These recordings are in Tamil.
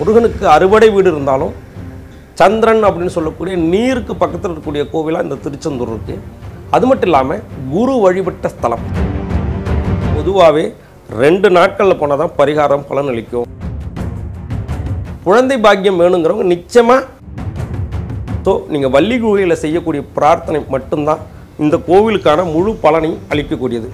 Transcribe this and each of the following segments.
முருகனுக்கு அறுபடை வீடு இருந்தாலும் சந்திரன் அப்படின்னு சொல்லக்கூடிய நீருக்கு பக்கத்தில் இருக்கக்கூடிய கோவிலாக இந்த திருச்செந்தூர் இருக்குது அது மட்டும் இல்லாமல் குரு வழிபட்ட ஸ்தலம் பொதுவாகவே ரெண்டு நாட்களில் போனால் தான் பரிகாரம் பலனளிக்கும் குழந்தை பாக்கியம் வேணுங்கிறவங்க நிச்சயமாக ஸோ நீங்கள் வள்ளி குகையில் செய்யக்கூடிய பிரார்த்தனை மட்டும்தான் இந்த கோவிலுக்கான முழு பலனை அளிக்கக்கூடியது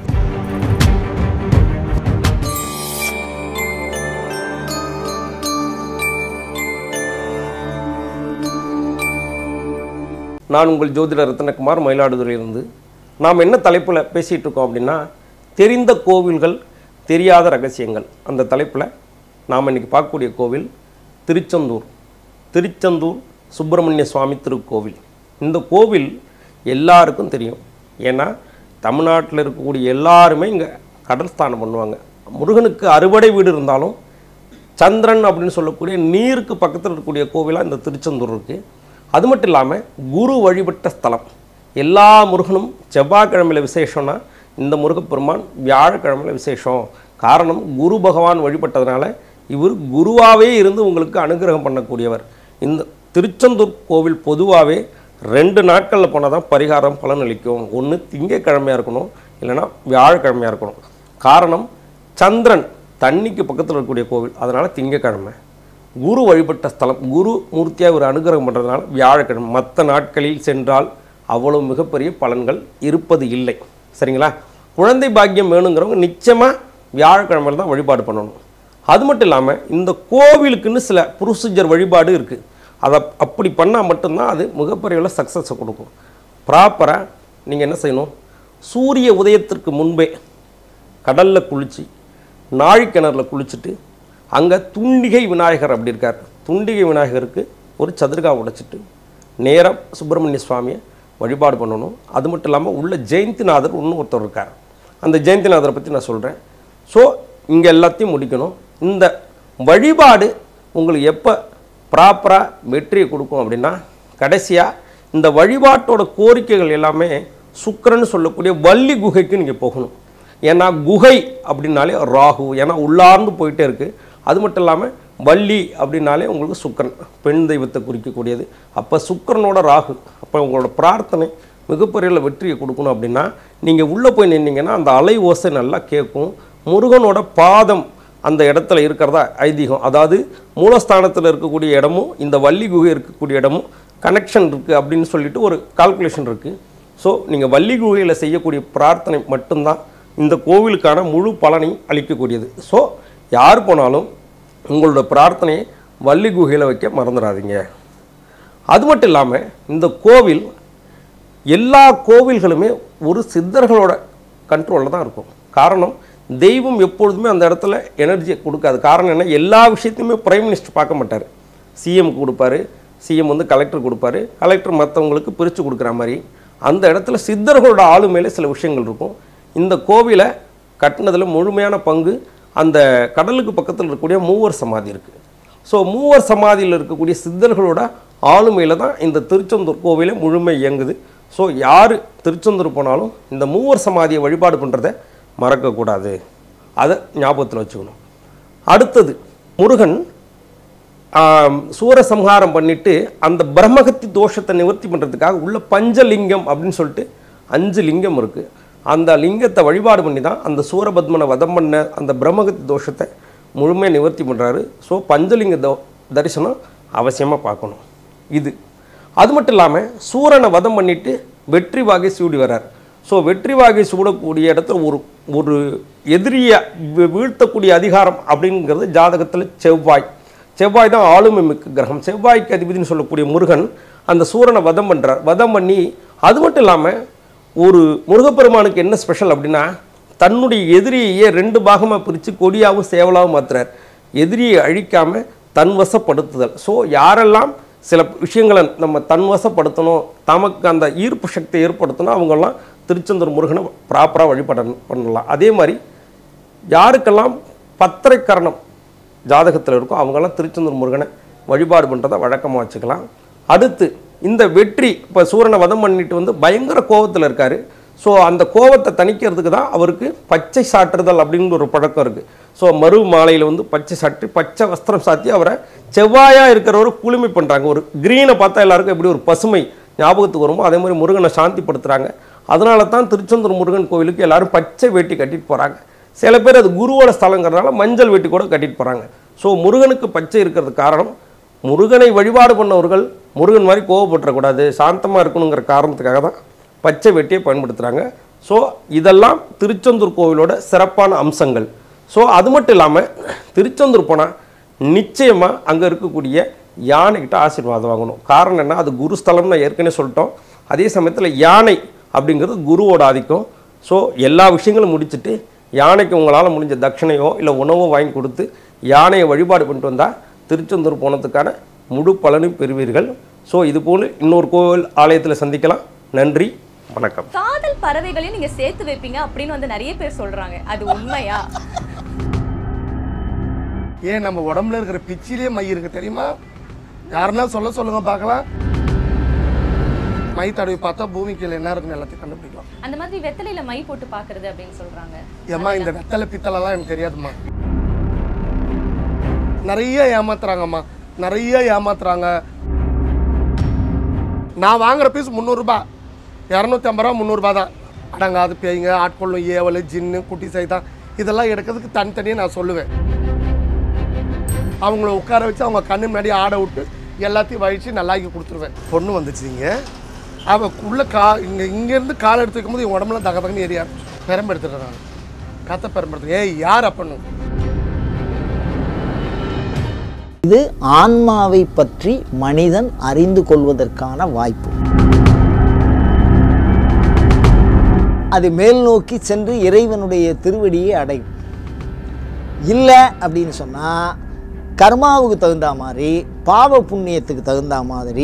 நான் உங்கள் ஜோதிடர் ரத்னகுமார் மயிலாடுதுறையிலிருந்து நாம் என்ன தலைப்பில் பேசிகிட்டு இருக்கோம் அப்படின்னா தெரிந்த கோவில்கள் தெரியாத ரகசியங்கள் அந்த தலைப்பில் நாம் இன்னைக்கு பார்க்கக்கூடிய கோவில் திருச்செந்தூர் திருச்செந்தூர் சுப்பிரமணிய சுவாமி திருக்கோவில் இந்த கோவில் எல்லாருக்கும் தெரியும் ஏன்னா தமிழ்நாட்டில் இருக்கக்கூடிய எல்லாருமே இங்கே கடல் ஸ்தானம் பண்ணுவாங்க முருகனுக்கு அறுபடை வீடு இருந்தாலும் சந்திரன் அப்படின்னு சொல்லக்கூடிய நீருக்கு பக்கத்தில் இருக்கக்கூடிய கோவிலாக இந்த திருச்செந்தூர் இருக்குது அது மட்டும் இல்லாமல் குரு வழிபட்ட ஸ்தலம் எல்லா முருகனும் செவ்வாய்க்கிழமையில் விசேஷம்னா இந்த முருகப்பெருமான் வியாழக்கிழமையில் விசேஷம் காரணம் குரு பகவான் வழிபட்டதுனால இவர் குருவாகவே இருந்து உங்களுக்கு அனுகிரகம் பண்ணக்கூடியவர் இந்த திருச்செந்தூர் கோவில் பொதுவாகவே ரெண்டு நாட்களில் போனால் தான் பரிகாரம் பலனளிக்கும் ஒன்று திங்கக்கிழமையாக இருக்கணும் இல்லைன்னா வியாழக்கிழமையாக இருக்கணும் காரணம் சந்திரன் தண்ணிக்கு பக்கத்தில் இருக்கக்கூடிய கோவில் அதனால் திங்கக்கிழமை குரு வழிபட்ட ஸ்தலம் குரு மூர்த்தியாக ஒரு அனுகிரகம் பண்ணுறதுனால வியாழக்கிழமை மற்ற நாட்களில் சென்றால் அவ்வளவு மிகப்பெரிய பலன்கள் இருப்பது இல்லை சரிங்களா குழந்தை பாக்கியம் வேணுங்கிறவங்க நிச்சயமாக வியாழக்கிழமையில் தான் வழிபாடு பண்ணணும் அது மட்டும் இல்லாமல் இந்த கோவிலுக்குன்னு சில ப்ரொசீஜர் வழிபாடு இருக்குது அதை அப்படி பண்ணால் மட்டும்தான் அது மிகப்பெரிய சக்ஸஸை கொடுக்கும் ப்ராப்பராக நீங்கள் என்ன செய்யணும் சூரிய உதயத்திற்கு முன்பே கடலில் குளித்து நாழிக்கிணறுல குளிச்சுட்டு அங்கே துண்டிகை விநாயகர் அப்படி இருக்கார் துண்டிகை விநாயகருக்கு ஒரு சதுர்கா உடைச்சிட்டு நேரம் சுப்பிரமணிய சுவாமியை வழிபாடு பண்ணணும் அது மட்டும் இல்லாமல் உள்ள ஜெயந்திநாதர் இன்னும் ஒருத்தர் இருக்கார் அந்த ஜெயந்திநாதரை பற்றி நான் சொல்கிறேன் ஸோ இங்கே எல்லாத்தையும் முடிக்கணும் இந்த வழிபாடு உங்களுக்கு எப்போ ப்ராப்பராக வெற்றியை கொடுக்கும் அப்படின்னா கடைசியாக இந்த வழிபாட்டோட கோரிக்கைகள் எல்லாமே சுக்கிரன்னு சொல்லக்கூடிய வள்ளி குகைக்கு நீங்கள் போகணும் ஏன்னா குகை அப்படின்னாலே ராகு ஏன்னா உள்ளார்ந்து போயிட்டே இருக்குது அது மட்டும் இல்லாமல் வள்ளி அப்படின்னாலே உங்களுக்கு சுக்கரன் பெண் தெய்வத்தை குறிக்கக்கூடியது அப்போ சுக்கரனோட ராகு அப்போ உங்களோட பிரார்த்தனை மிகப்பெரிய வெற்றியை கொடுக்கணும் அப்படின்னா நீங்கள் உள்ளே போய் நின்னீங்கன்னா அந்த அலை ஓசை நல்லா கேட்கும் முருகனோட பாதம் அந்த இடத்துல இருக்கிறதா ஐதீகம் அதாவது மூலஸ்தானத்தில் இருக்கக்கூடிய இடமும் இந்த வள்ளி குகை இருக்கக்கூடிய இடமும் கனெக்ஷன் இருக்குது அப்படின்னு சொல்லிட்டு ஒரு கால்குலேஷன் இருக்குது ஸோ நீங்கள் வள்ளி குகையில் செய்யக்கூடிய பிரார்த்தனை மட்டும்தான் இந்த கோவிலுக்கான முழு பலனை அளிக்கக்கூடியது ஸோ யார் போனாலும் உங்களோட பிரார்த்தனையை வள்ளி குகையில் வைக்க மறந்துடாதீங்க அது மட்டும் இல்லாமல் இந்த கோவில் எல்லா கோவில்களுமே ஒரு சித்தர்களோட கண்ட்ரோலில் தான் இருக்கும் காரணம் தெய்வம் எப்பொழுதுமே அந்த இடத்துல எனர்ஜியை கொடுக்காது காரணம் என்ன எல்லா விஷயத்தையுமே பிரைம் மினிஸ்டர் பார்க்க மாட்டார் சிஎம் கொடுப்பாரு சிஎம் வந்து கலெக்டர் கொடுப்பாரு கலெக்டர் மற்றவங்களுக்கு பிரித்து கொடுக்குற மாதிரி அந்த இடத்துல சித்தர்களோட ஆளுமையில் சில விஷயங்கள் இருக்கும் இந்த கோவிலை கட்டினதில் முழுமையான பங்கு அந்த கடலுக்கு பக்கத்தில் இருக்கக்கூடிய மூவர் சமாதி இருக்குது ஸோ மூவர் சமாதியில் இருக்கக்கூடிய சித்தர்களோட ஆளுமையில் தான் இந்த திருச்செந்தூர் கோவிலே முழுமை இயங்குது ஸோ யார் திருச்செந்தூர் போனாலும் இந்த மூவர் சமாதியை வழிபாடு பண்ணுறதை மறக்கக்கூடாது அதை ஞாபகத்தில் வச்சுக்கணும் அடுத்தது முருகன் ஆம், சூரசம்ஹாரம் பண்ணிட்டு அந்த பிரம்மகத்தி தோஷத்தை நிவர்த்தி பண்ணுறதுக்காக உள்ள பஞ்சலிங்கம் அப்படின்னு சொல்லிட்டு அஞ்சு லிங்கம் இருக்குது அந்த லிங்கத்தை வழிபாடு பண்ணி தான் அந்த சூரபத்மனை வதம் பண்ண அந்த பிரம்மகத்தி தோஷத்தை முழுமையாக நிவர்த்தி பண்ணுறாரு ஸோ பஞ்சலிங்க தோ தரிசனம் அவசியமாக பார்க்கணும் இது அது மட்டும் இல்லாமல் சூரனை வதம் பண்ணிட்டு வெற்றி வாகை சூடி வர்றார் ஸோ வெற்றி வாகை சூடக்கூடிய இடத்துல ஒரு ஒரு எதிரியை வீ- வீழ்த்தக்கூடிய அதிகாரம் அப்படிங்கிறது ஜாதகத்தில் செவ்வாய் செவ்வாய் தான் ஆளுமை மிக்க கிரகம் செவ்வாய்க்கு அதிபதினு சொல்லக்கூடிய முருகன் அந்த சூரனை வதம் பண்ணுறார் வதம் பண்ணி அது மட்டும் இல்லாமல் ஒரு முருகப்பெருமானுக்கு என்ன ஸ்பெஷல் அப்படின்னா தன்னுடைய எதிரியையே ரெண்டு பாகமாக பிரித்து கொடியாகவும் சேவலாகவும் மாத்துறார் எதிரியை அழிக்காமல் தன்வசப்படுத்துதல் ஸோ யாரெல்லாம் சில விஷயங்களை நம்ம தன்வசப்படுத்தணும் தமக்கு அந்த ஈர்ப்பு சக்தியை ஏற்படுத்தணும் அவங்கெல்லாம் திருச்செந்தூர் முருகனை ப்ராப்பராக வழிபட பண்ணலாம் அதே மாதிரி யாருக்கெல்லாம் பத்திரை கரணம் ஜாதகத்தில் இருக்கோ அவங்கெல்லாம் திருச்செந்தூர் முருகனை வழிபாடு பண்ணுறதை வழக்கமாக வச்சுக்கலாம் அடுத்து இந்த வெற்றி இப்போ சூரனை வதம் பண்ணிட்டு வந்து பயங்கர கோபத்தில் இருக்கார் ஸோ அந்த கோபத்தை தணிக்கிறதுக்கு தான் அவருக்கு பச்சை சாற்றுதல் அப்படின்னு ஒரு பழக்கம் இருக்குது ஸோ மறு மாலையில் வந்து பச்சை சாற்றி பச்சை வஸ்திரம் சாத்தி அவரை செவ்வாயாக இருக்கிறவரை குளுமை பண்ணுறாங்க ஒரு க்ரீனை பார்த்தா எல்லாருக்கும் எப்படி ஒரு பசுமை ஞாபகத்துக்கு வருமோ அதே மாதிரி முருகனை சாந்திப்படுத்துகிறாங்க அதனால தான் திருச்செந்தூர் முருகன் கோவிலுக்கு எல்லாரும் பச்சை வேட்டி கட்டிட்டு போகிறாங்க சில பேர் அது குருவோட ஸ்தலங்கிறதுனால மஞ்சள் வேட்டி கூட கட்டிட்டு போகிறாங்க ஸோ முருகனுக்கு பச்சை இருக்கிறது காரணம் முருகனை வழிபாடு பண்ணவர்கள் முருகன் மாதிரி கோவப்பட்டுறக்கூடாது சாந்தமாக இருக்கணுங்கிற காரணத்துக்காக தான் பச்சை வெட்டியை பயன்படுத்துகிறாங்க ஸோ இதெல்லாம் திருச்செந்தூர் கோவிலோட சிறப்பான அம்சங்கள் ஸோ அது மட்டும் இல்லாமல் திருச்செந்தூர் போனால் நிச்சயமாக அங்கே இருக்கக்கூடிய யானைக்கிட்ட ஆசீர்வாதம் வாங்கணும் காரணம் என்ன அது குருஸ்தலம்னு நான் ஏற்கனவே சொல்லிட்டோம் அதே சமயத்தில் யானை அப்படிங்கிறது குருவோட ஆதிக்கம் ஸோ எல்லா விஷயங்களும் முடிச்சுட்டு யானைக்கு உங்களால் முடிஞ்ச தட்சணையோ இல்லை உணவோ வாங்கி கொடுத்து யானையை வழிபாடு பண்ணிட்டு வந்தால் திருச்செந்தூர் போனதுக்கான முழு பலனும் பெறுவீர்கள் ஸோ இதுபோல் இன்னொரு கோவில் ஆலயத்தில் சந்திக்கலாம் நன்றி வணக்கம் காதல் பறவைகளையும் நீங்க சேர்த்து வைப்பீங்க அப்படின்னு வந்து நிறைய பேர் சொல்றாங்க அது உண்மையா ஏன் நம்ம உடம்புல இருக்கிற பிச்சிலே மை இருக்கு தெரியுமா யாருன்னா சொல்ல சொல்லுங்க பார்க்கலாம் மை தடவி பார்த்தா பூமி கீழே என்ன இருக்குன்னு எல்லாத்தையும் கண்டுபிடிக்கலாம் அந்த மாதிரி வெத்தலையில மை போட்டு பாக்குறது அப்படின்னு சொல்றாங்க ஏம்மா இந்த வெத்தலை பித்தளைலாம் எனக்கு தெரியாதும்மா நிறைய ஏமாத்துறாங்கம்மா நிறைய ஏமாத்துறாங்க நான் வாங்குற பீஸ் முந்நூறுரூபா இரநூத்தி ஐம்பது ரூபா முந்நூறுபா தான் அடங்காது பேய்ங்க ஆட்கொள்ளும் ஏவல் ஜின்னு குட்டி சைதான் இதெல்லாம் எடுக்கிறதுக்கு தனித்தனியாக நான் சொல்லுவேன் அவங்கள உட்கார வச்சு அவங்க கண்ணு முன்னாடி ஆட விட்டு எல்லாத்தையும் வழிச்சு நல்லாக்கி கொடுத்துருவேன் பொண்ணு வந்துச்சுங்க அவள் உள்ள கா இங்கே இங்கேருந்து கால் எடுத்து வைக்கும்போது இவன் உடம்புல தக தகன்னு ஏரியா பெரம்பு எடுத்துட்டேன் நான் கத்த பெரம்பு எடுத்து ஏய் யார் அப்பன்னு இது ஆன்மாவை பற்றி மனிதன் அறிந்து கொள்வதற்கான வாய்ப்பு அது மேல் நோக்கி சென்று இறைவனுடைய திருவடியை அடையும் இல்லை அப்படின்னு சொன்னால் கர்மாவுக்கு தகுந்த மாதிரி பாவ புண்ணியத்துக்கு தகுந்த மாதிரி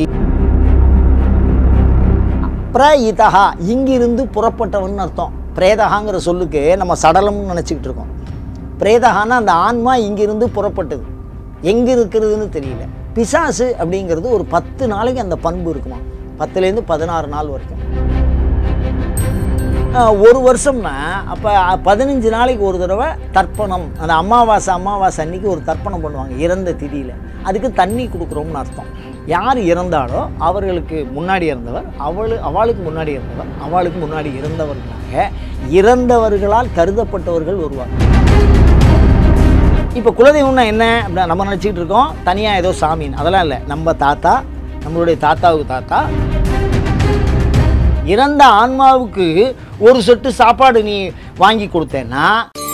பிரயிதா இங்கிருந்து புறப்பட்டவன் அர்த்தம் பிரேதகாங்கிற சொல்லுக்கு நம்ம சடலம்னு நினச்சிக்கிட்டு இருக்கோம் பிரேதகான்னா அந்த ஆன்மா இங்கிருந்து புறப்பட்டது எங்கே இருக்கிறதுன்னு தெரியல பிசாசு அப்படிங்கிறது ஒரு பத்து நாளைக்கு அந்த பண்பு இருக்குமா பத்துலேருந்து பதினாறு நாள் வரைக்கும் ஆஹ் ஒரு வருஷம்னா அப்போ பதினஞ்சு நாளைக்கு ஒரு தடவை தர்ப்பணம் அந்த அமாவாசை அமாவாசை அன்னைக்கு ஒரு தர்ப்பணம் பண்ணுவாங்க இறந்த திதியில் அதுக்கு தண்ணி கொடுக்குறோம்னு அர்த்தம் யார் இறந்தாலோ அவர்களுக்கு முன்னாடி இறந்தவர் அவளு அவளுக்கு முன்னாடி இறந்தவர் அவளுக்கு முன்னாடி இறந்தவர்களாக இறந்தவர்களால் கருதப்பட்டவர்கள் வருவாங்க இப்போ குலதெய்வம்னா என்ன அப்படின்னா நம்ம நினச்சிக்கிட்டு இருக்கோம் தனியாக ஏதோ சாமின்னு அதெல்லாம் இல்லை நம்ம தாத்தா நம்மளுடைய தாத்தாவுக்கு தாத்தா இறந்த ஆன்மாவுக்கு ஒரு சொட்டு சாப்பாடு நீ வாங்கி கொடுத்தேன்னா